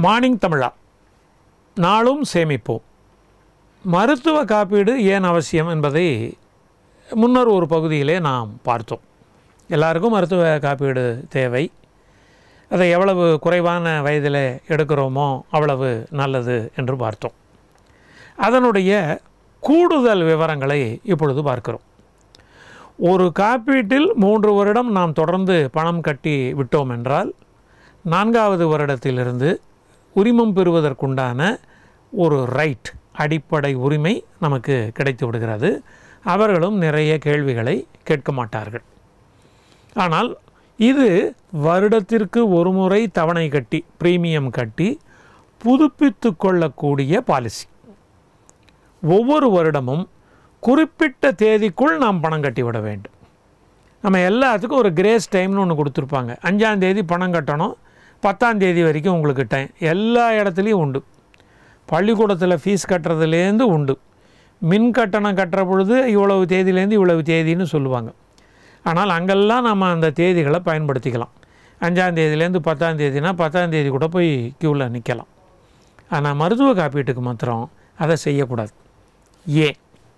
morning தமிழா நாளும் சேமிப்போம் மருத்துவ காப்பீடு ஏன் அவசியம் என்பதை முன்னர் ஒரு பகுதியிலே நாம் பார்த்தோம் எல்லாருக்கும் மருத்துவ காப்பீடு தேவை அதை எவ்வளவு குறைவான வயதில் எடுக்கிறோமோ அவ்வளவு நல்லது என்று பார்த்தோம் அதனுடைய கூடுதல் விவரங்களை இப்பொழுது பார்க்கிறோம் ஒரு காப்பீட்டில் மூன்று வருடம் நாம் தொடர்ந்து பணம் கட்டி விட்டோம் என்றால் நான்காவது வருடத்திலிருந்து உரிமம் பெறுவதற்குண்டான ஒரு ரைட் அடிப்படை உரிமை நமக்கு கிடைத்து விடுகிறது அவர்களும் நிறைய கேள்விகளை கேட்க மாட்டார்கள் ஆனால் இது வருடத்திற்கு ஒரு முறை தவணை கட்டி பிரீமியம் கட்டி புதுப்பித்து கொள்ளக்கூடிய பாலிசி ஒவ்வொரு வருடமும் குறிப்பிட்ட தேதிக்குள் நாம் பணம் கட்டிவிட வேண்டும் நம்ம எல்லாத்துக்கும் ஒரு கிரேஸ் டைம்னு ஒன்று கொடுத்துருப்பாங்க அஞ்சாம் தேதி பணம் கட்டணும் பத்தாம் தேதி வரைக்கும் உங்களுக்கு டைம் எல்லா இடத்துலையும் உண்டு பள்ளிக்கூடத்தில் ஃபீஸ் கட்டுறதுலேருந்து உண்டு மின் கட்டணம் கட்டுற பொழுது இவ்வளவு தேதியிலேருந்து இவ்வளவு தேதின்னு சொல்லுவாங்க ஆனால் அங்கெல்லாம் நம்ம அந்த தேதிகளை பயன்படுத்திக்கலாம் அஞ்சாம் தேதியிலேருந்து பத்தாம் தேதினா பத்தாம் தேதி கூட போய் க்யூவில் நிற்கலாம் ஆனால் மருத்துவ காப்பீட்டுக்கு மாத்திரம் அதை செய்யக்கூடாது ஏன்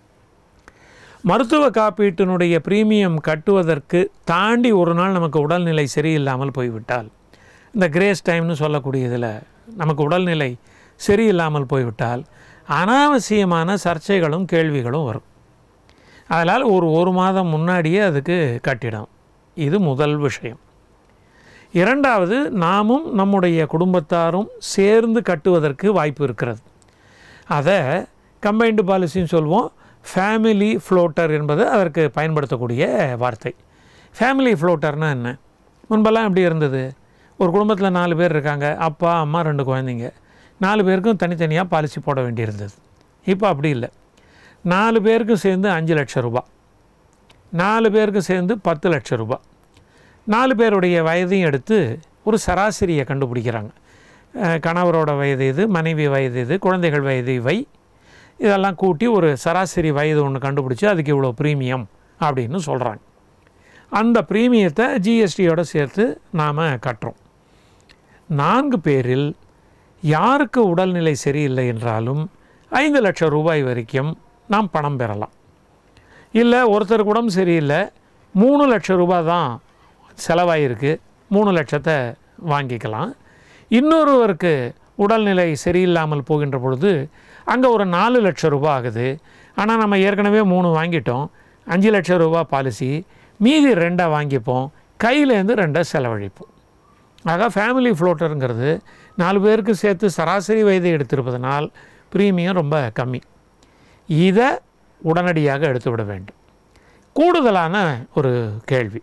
மருத்துவ காப்பீட்டினுடைய பிரீமியம் கட்டுவதற்கு தாண்டி ஒரு நாள் நமக்கு உடல்நிலை சரியில்லாமல் போய்விட்டால் இந்த கிரேஸ் டைம்னு சொல்லக்கூடியதில் நமக்கு உடல்நிலை சரியில்லாமல் போய்விட்டால் அனாவசியமான சர்ச்சைகளும் கேள்விகளும் வரும் அதனால் ஒரு ஒரு மாதம் முன்னாடியே அதுக்கு கட்டிடும் இது முதல் விஷயம் இரண்டாவது நாமும் நம்முடைய குடும்பத்தாரும் சேர்ந்து கட்டுவதற்கு வாய்ப்பு இருக்கிறது அதை கம்பைன்டு பாலிசின்னு சொல்லுவோம் ஃபேமிலி ஃப்ளோட்டர் என்பது அதற்கு பயன்படுத்தக்கூடிய வார்த்தை ஃபேமிலி ஃப்ளோட்டர்னால் என்ன முன்பெல்லாம் எப்படி இருந்தது ஒரு குடும்பத்தில் நாலு பேர் இருக்காங்க அப்பா அம்மா ரெண்டு குழந்தைங்க நாலு பேருக்கும் தனித்தனியாக பாலிசி போட வேண்டியிருந்தது இப்போ அப்படி இல்லை நாலு பேருக்கும் சேர்ந்து அஞ்சு லட்சம் ரூபாய் நாலு பேருக்கும் சேர்ந்து பத்து லட்சம் ரூபாய் நாலு பேருடைய வயதையும் எடுத்து ஒரு சராசரியை கண்டுபிடிக்கிறாங்க அஹ் கணவரோட வயது இது மனைவி வயது இது குழந்தைகள் வயது இவை இதெல்லாம் கூட்டி ஒரு சராசரி வயது ஒன்று கண்டுபிடிச்சி அதுக்கு இவ்வளோ ப்ரீமியம் அப்படின்னு சொல்கிறாங்க அந்த ப்ரீமியத்தை ஜிஎஸ்டியோட சேர்த்து நாம் கட்டுறோம் நான்கு பேரில் யாருக்கு உடல்நிலை சரியில்லை என்றாலும் ஐந்து லட்சம் ரூபாய் வரைக்கும் நாம் பணம் பெறலாம் இல்லை ஒருத்தருக்கு உடம்பு சரியில்லை மூணு லட்சம் ரூபாய் தான் செலவாயிருக்கு மூணு லட்சத்தை வாங்கிக்கலாம் இன்னொருவருக்கு உடல்நிலை சரியில்லாமல் போகின்ற பொழுது அங்கே ஒரு நாலு லட்சம் ரூபாய் ஆகுது ஆனால் நம்ம ஏற்கனவே மூணு வாங்கிட்டோம் அஞ்சு லட்சம் ரூபாய் பாலிசி மீதி ரெண்டை வாங்கிப்போம் கையிலேருந்து ரெண்டை செலவழிப்போம் ஆக ஃபேமிலி ஃப்ளோட்டருங்கிறது நாலு பேருக்கு சேர்த்து சராசரி வயதை எடுத்திருப்பதனால் ப்ரீமியம் ரொம்ப கம்மி இதை உடனடியாக எடுத்துவிட வேண்டும் கூடுதலான ஒரு கேள்வி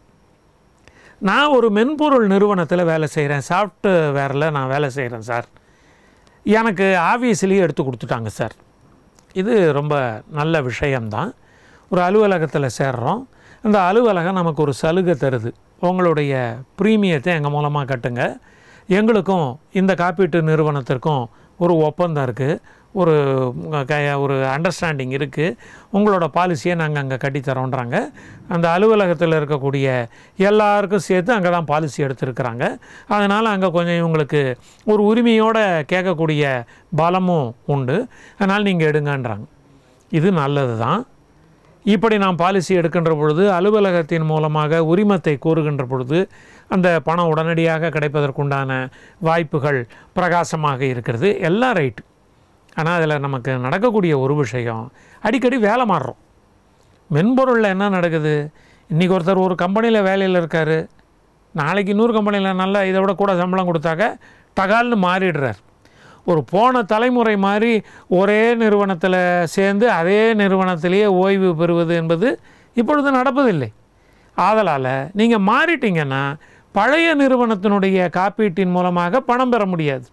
நான் ஒரு மென்பொருள் நிறுவனத்தில் வேலை செய்கிறேன் சாஃப்ட்வேரில் நான் வேலை செய்கிறேன் சார் எனக்கு ஆஃபீஸ்லேயே எடுத்து கொடுத்துட்டாங்க சார் இது ரொம்ப நல்ல விஷயம்தான் ஒரு அலுவலகத்தில் சேர்றோம் அந்த அலுவலகம் நமக்கு ஒரு சலுகை தருது உங்களுடைய ப்ரீமியத்தை எங்கள் மூலமாக கட்டுங்க எங்களுக்கும் இந்த காப்பீட்டு நிறுவனத்திற்கும் ஒரு ஒப்பந்தம் இருக்குது ஒரு க ஒரு அண்டர்ஸ்டாண்டிங் இருக்குது உங்களோட பாலிசியை நாங்கள் அங்கே கட்டித்தரோன்றாங்க அந்த அலுவலகத்தில் இருக்கக்கூடிய எல்லாருக்கும் சேர்த்து அங்கே தான் பாலிசி எடுத்திருக்கிறாங்க அதனால் அங்கே கொஞ்சம் இவங்களுக்கு ஒரு உரிமையோடு கேட்கக்கூடிய பலமும் உண்டு அதனால் நீங்கள் எடுங்கன்றாங்க இது நல்லது தான் இப்படி நாம் பாலிசி எடுக்கின்ற பொழுது அலுவலகத்தின் மூலமாக உரிமத்தை கோருகின்ற பொழுது அந்த பணம் உடனடியாக கிடைப்பதற்குண்டான வாய்ப்புகள் பிரகாசமாக இருக்கிறது எல்லாம் ரைட்டு ஆனால் அதில் நமக்கு நடக்கக்கூடிய ஒரு விஷயம் அடிக்கடி வேலை மாறுறோம் மென்பொருளில் என்ன நடக்குது இன்றைக்கி ஒருத்தர் ஒரு கம்பெனியில் வேலையில் இருக்கார் நாளைக்கு இன்னொரு கம்பெனியில் நல்லா இதை விட கூட சம்பளம் கொடுத்தாக்க டகால்னு மாறிடுறார் ஒரு போன தலைமுறை மாதிரி ஒரே நிறுவனத்தில் சேர்ந்து அதே நிறுவனத்திலேயே ஓய்வு பெறுவது என்பது இப்பொழுது நடப்பதில்லை ஆதலால் நீங்கள் மாறிட்டீங்கன்னா பழைய நிறுவனத்தினுடைய காப்பீட்டின் மூலமாக பணம் பெற முடியாது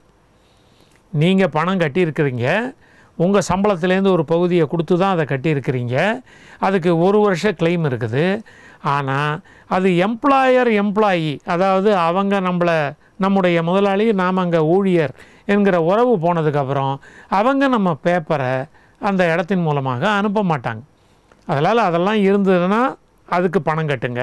நீங்கள் பணம் கட்டியிருக்கிறீங்க உங்கள் சம்பளத்துலேருந்து ஒரு பகுதியை கொடுத்து தான் அதை கட்டியிருக்கிறீங்க அதுக்கு ஒரு வருஷம் கிளைம் இருக்குது ஆனால் அது எம்ப்ளாயர் எம்ப்ளாயி அதாவது அவங்க நம்மளை நம்முடைய முதலாளி நாம் அங்கே ஊழியர் என்கிற உறவு போனதுக்கப்புறம் அவங்க நம்ம பேப்பரை அந்த இடத்தின் மூலமாக அனுப்ப மாட்டாங்க அதனால் அதெல்லாம் இருந்ததுன்னா அதுக்கு பணம் கட்டுங்க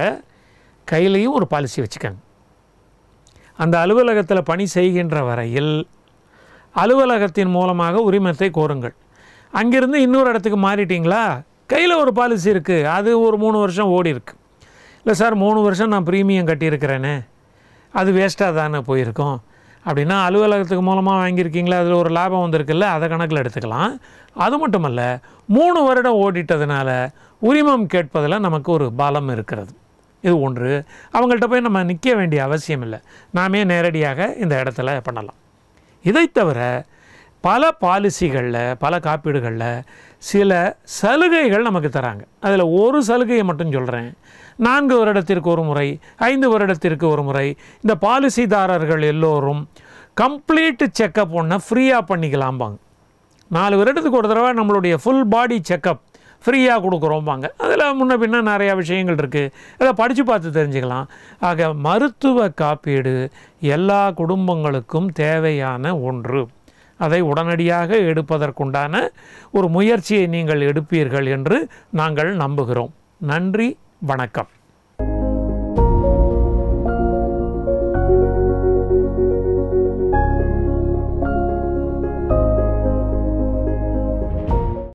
கையிலையும் ஒரு பாலிசி வச்சுக்கோங்க அந்த அலுவலகத்தில் பணி செய்கின்ற வரையில் அலுவலகத்தின் மூலமாக உரிமத்தை கோருங்கள் அங்கிருந்து இன்னொரு இடத்துக்கு மாறிட்டீங்களா கையில் ஒரு பாலிசி இருக்குது அது ஒரு மூணு வருஷம் ஓடி இருக்கு இல்லை சார் மூணு வருஷம் நான் ப்ரீமியம் கட்டியிருக்கிறேனே அது வேஸ்ட்டாக தானே போயிருக்கோம் அப்படின்னா அலுவலகத்துக்கு மூலமாக வாங்கியிருக்கீங்களா அதில் ஒரு லாபம் வந்திருக்குல்ல அதை கணக்கில் எடுத்துக்கலாம் அது மட்டுமல்ல மூணு வருடம் ஓடிட்டதுனால உரிமம் கேட்பதில் நமக்கு ஒரு பலம் இருக்கிறது இது ஒன்று அவங்கள்ட்ட போய் நம்ம நிற்க வேண்டிய அவசியம் இல்லை நாமே நேரடியாக இந்த இடத்துல பண்ணலாம் இதை தவிர பல பாலிசிகளில் பல காப்பீடுகளில் சில சலுகைகள் நமக்கு தராங்க அதில் ஒரு சலுகையை மட்டும் சொல்கிறேன் நான்கு வருடத்திற்கு ஒரு முறை ஐந்து வருடத்திற்கு ஒரு முறை இந்த பாலிசிதாரர்கள் எல்லோரும் கம்ப்ளீட் செக்கப் ஒன்று ஃப்ரீயாக பண்ணிக்கலாம்பாங்க நாலு வருடத்துக்கு ஒரு தடவை நம்மளுடைய ஃபுல் பாடி செக்கப் ஃப்ரீயாக கொடுக்குறோம்பாங்க அதில் முன்ன பின்ன நிறையா விஷயங்கள் இருக்குது அதை படித்து பார்த்து தெரிஞ்சுக்கலாம் ஆக மருத்துவ காப்பீடு எல்லா குடும்பங்களுக்கும் தேவையான ஒன்று அதை உடனடியாக எடுப்பதற்குண்டான ஒரு முயற்சியை நீங்கள் எடுப்பீர்கள் என்று நாங்கள் நம்புகிறோம் நன்றி வணக்கம்